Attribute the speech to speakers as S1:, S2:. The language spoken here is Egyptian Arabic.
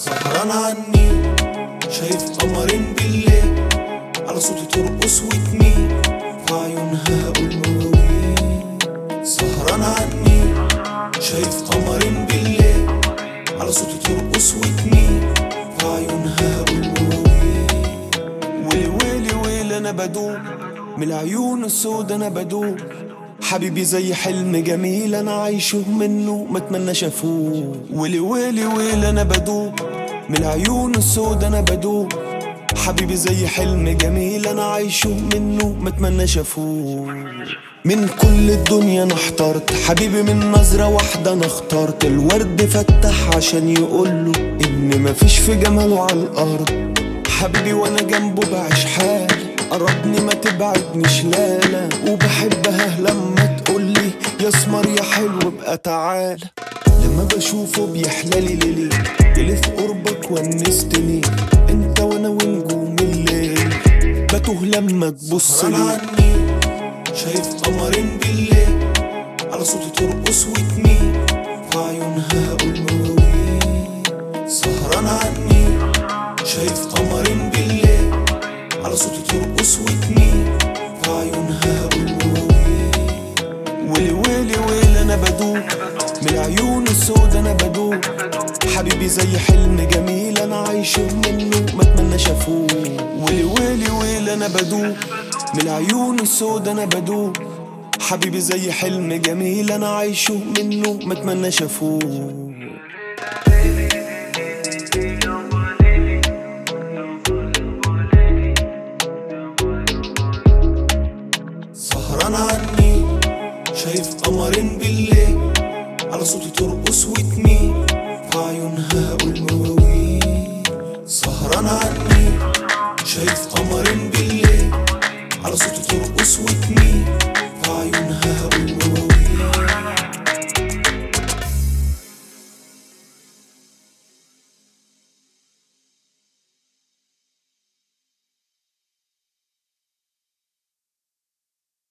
S1: سهران عني شايف قمرين بالليل على صوتي ترقص وتميل في عيونها هقول مواويل سهران عني شايف قمرين بالليل على صوتي ترقص وتميل في عيونها هقول مواويل ويلي ويلي ويلي انا بدوب من العيون السود انا بدوب حبيبي زي حلم جميل انا عايشه منه ما اتمنى شافوه ويلي ويلي ويلي انا بدوب من العيون السود انا بدوب حبيبي زي حلم جميل انا عايشه منه ما اتمنى شافوه من كل الدنيا انا احترت حبيبي من نظرة واحدة انا اخترت الورد فتح عشان يقوله ان مفيش في جماله على الارض حبيبي وانا جنبه بعيش حالي قربني ما تبعدنيش لا لا وبحبها لما تقولي يا اسمر يا حلو ابقى تعالى لما بشوفه بيحلالي ليلي جلي في قربك ونستني انت وانا ونجوم الليل بتوه لما تبص لي شايف قمرين بالليل على صوتي ترقص وتميل في عيونها هقول مواويل سهران عني شايف قمرين بالليل على صوتي ترقص وتميل في عيونها هقول مواويل ويلي ويلي ويلي انا بدوب من العيون السود انا بدوب حبيبي زي حلم جميل انا عايشه منه ما اتمنى شافوه ويلي ويلي ويلي انا بدوب من العيون السود انا بدوب حبيبي زي حلم جميل انا عايشه منه ما اتمنى شافوه سهران عني شايف قمرين بالليل على صوتي ترقص وتميل في عيونها هقول مواويل سهران عني